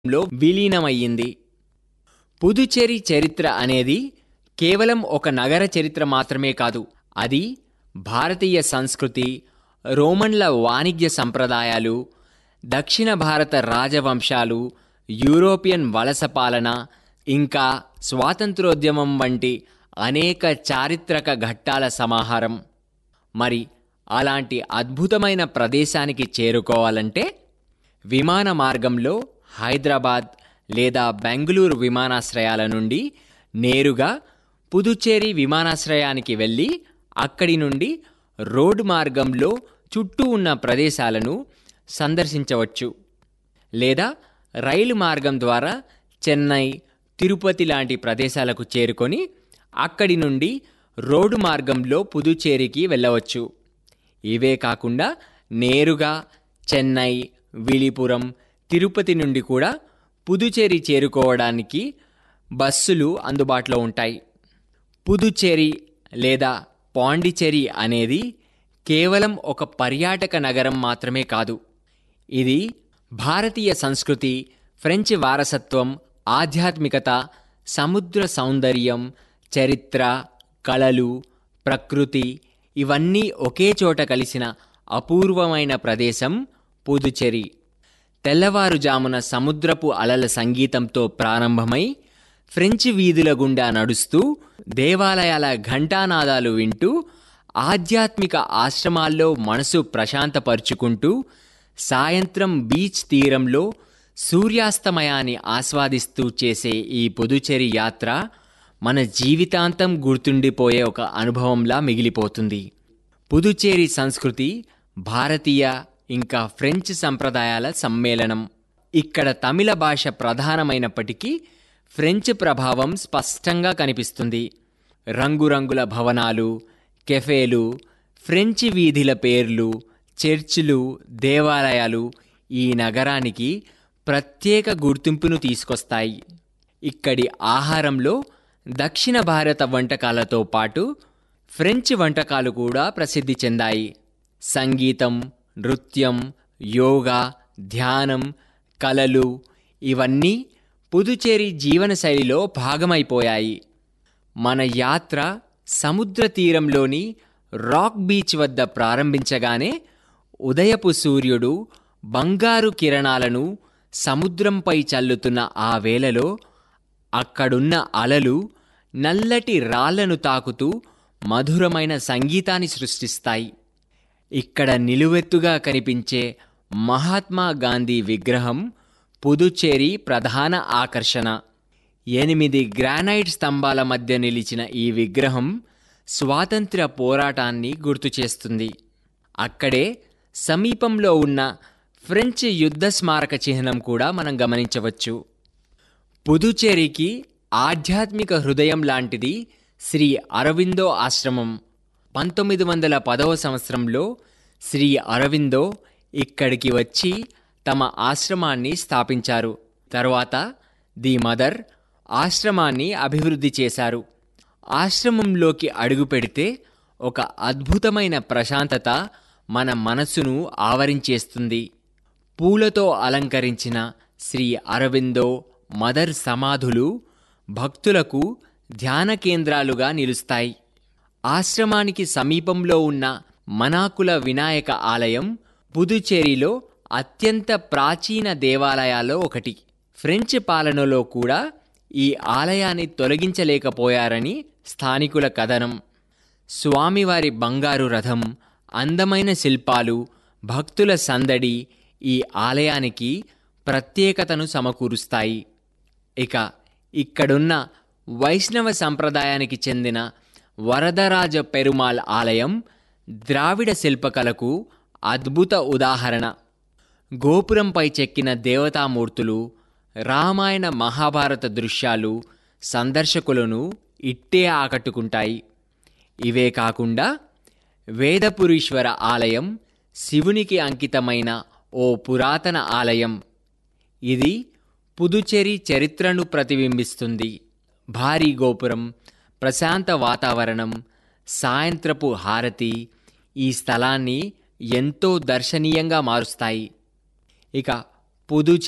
లో విలీనమయ్యింది పుదుచ్చేరి చరిత్ర అనేది కేవలం ఒక నగర చరిత్ర మాత్రమే కాదు అది భారతీయ సంస్కృతి రోమన్ల వాణిజ్య సంప్రదాయాలు దక్షిణ భారత రాజవంశాలు యూరోపియన్ వలస పాలన ఇంకా స్వాతంత్రోద్యమం వంటి అనేక చారిత్రక ఘట్టాల సమాహారం మరి అలాంటి అద్భుతమైన ప్రదేశానికి చేరుకోవాలంటే విమాన మార్గంలో హైదరాబాద్ లేదా బెంగళూరు విమానాశ్రయాల నుండి నేరుగా పుదుచ్చేరి విమానాశ్రయానికి వెళ్ళి అక్కడి నుండి రోడ్డు మార్గంలో చుట్టూ ఉన్న ప్రదేశాలను సందర్శించవచ్చు లేదా రైలు మార్గం ద్వారా చెన్నై తిరుపతి లాంటి ప్రదేశాలకు చేరుకొని అక్కడి నుండి రోడ్డు మార్గంలో పుదుచ్చేరికి వెళ్ళవచ్చు ఇవే కాకుండా నేరుగా చెన్నై విలిపురం తిరుపతి నుండి కూడా పుదుచ్చేరి చేరుకోవడానికి బస్సులు అందుబాటులో ఉంటాయి పుదుచ్చేరి లేదా పాండిచ్చేరి అనేది కేవలం ఒక పర్యాటక నగరం మాత్రమే కాదు ఇది భారతీయ సంస్కృతి ఫ్రెంచ్ వారసత్వం ఆధ్యాత్మికత సముద్ర సౌందర్యం చరిత్ర కళలు ప్రకృతి ఇవన్నీ ఒకే చోట కలిసిన అపూర్వమైన ప్రదేశం పుదుచ్చేరి తెల్లవారుజామున సముద్రపు అలల సంగీతంతో ప్రారంభమై ఫ్రెంచ్ వీధుల గుండా నడుస్తూ దేవాలయాల ఘంటానాదాలు వింటూ ఆధ్యాత్మిక ఆశ్రమాల్లో మనసు ప్రశాంతపరుచుకుంటూ సాయంత్రం బీచ్ తీరంలో సూర్యాస్తమయాన్ని ఆస్వాదిస్తూ చేసే ఈ పుదుచ్చేరి యాత్ర మన జీవితాంతం గుర్తుండిపోయే ఒక అనుభవంలా మిగిలిపోతుంది పుదుచ్చేరి సంస్కృతి భారతీయ ఇంకా ఫ్రెంచ్ సంప్రదాయాల సమ్మేళనం ఇక్కడ తమిళ భాష ప్రధానమైనప్పటికీ ఫ్రెంచ్ ప్రభావం స్పష్టంగా కనిపిస్తుంది రంగురంగుల భవనాలు కెఫేలు ఫ్రెంచ్ వీధిల పేర్లు చర్చిలు దేవాలయాలు ఈ నగరానికి ప్రత్యేక గుర్తింపును తీసుకొస్తాయి ఇక్కడి ఆహారంలో దక్షిణ భారత వంటకాలతో పాటు ఫ్రెంచ్ వంటకాలు కూడా ప్రసిద్ధి చెందాయి సంగీతం నృత్యం యోగా ధ్యానం కళలు ఇవన్నీ పుదుచేరి జీవనశైలిలో భాగమైపోయాయి మన యాత్ర సముద్ర తీరంలోని రాక్ బీచ్ వద్ద ప్రారంభించగానే ఉదయపు సూర్యుడు బంగారు కిరణాలను సముద్రంపై చల్లుతున్న ఆ వేళలో అక్కడున్న అలలు నల్లటి రాళ్లను తాకుతూ మధురమైన సంగీతాన్ని సృష్టిస్తాయి ఇక్కడ నిలువెత్తుగా కనిపించే మహాత్మా గాంధీ విగ్రహం పుదుచ్చేరి ప్రధాన ఆకర్షణ ఎనిమిది గ్రానైట్ స్తంభాల మధ్య నిలిచిన ఈ విగ్రహం స్వాతంత్ర్య పోరాటాన్ని గుర్తు చేస్తుంది అక్కడే సమీపంలో ఉన్న ఫ్రెంచ్ యుద్ధ స్మారక చిహ్నం కూడా మనం గమనించవచ్చు పుదుచ్చేరికి ఆధ్యాత్మిక హృదయం లాంటిది శ్రీ అరవిందో ఆశ్రమం పంతొమ్మిది వందల పదవ సంవత్సరంలో శ్రీ అరవిందో ఇక్కడికి వచ్చి తమ ఆశ్రమాన్ని స్థాపించారు తరువాత ది మదర్ ఆశ్రమాన్ని అభివృద్ధి చేశారు ఆశ్రమంలోకి అడుగు పెడితే ఒక అద్భుతమైన ప్రశాంతత మన మనసును ఆవరించేస్తుంది పూలతో అలంకరించిన శ్రీ అరవిందో మదర్ సమాధులు భక్తులకు ధ్యాన కేంద్రాలుగా నిలుస్తాయి ఆశ్రమానికి సమీపంలో ఉన్న మనాకుల వినాయక ఆలయం పుదుచేరిలో అత్యంత ప్రాచీన దేవాలయాల్లో ఒకటి ఫ్రెంచ్ పాలనలో కూడా ఈ ఆలయాన్ని తొలగించలేకపోయారని స్థానికుల కథనం స్వామివారి బంగారు రథం అందమైన శిల్పాలు భక్తుల సందడి ఈ ఆలయానికి ప్రత్యేకతను సమకూరుస్తాయి ఇక ఇక్కడున్న వైష్ణవ సంప్రదాయానికి చెందిన వరదరాజ పెరుమాల్ ఆలయం ద్రావిడ శిల్పకళకు అద్భుత ఉదాహరణ గోపురంపై చెక్కిన దేవతామూర్తులు రామాయణ మహాభారత దృశ్యాలు సందర్శకులను ఇట్టే ఆకట్టుకుంటాయి ఇవే కాకుండా వేదపురీశ్వర ఆలయం శివునికి అంకితమైన ఓ పురాతన ఆలయం ఇది పుదుచేరి చరిత్రను ప్రతిబింబిస్తుంది భారీ గోపురం ప్రశాంత వాతావరణం సాయంత్రపు హారతి ఈ స్థలాన్ని ఎంతో దర్శనీయంగా మారుస్తాయి ఇక పుదుచేరి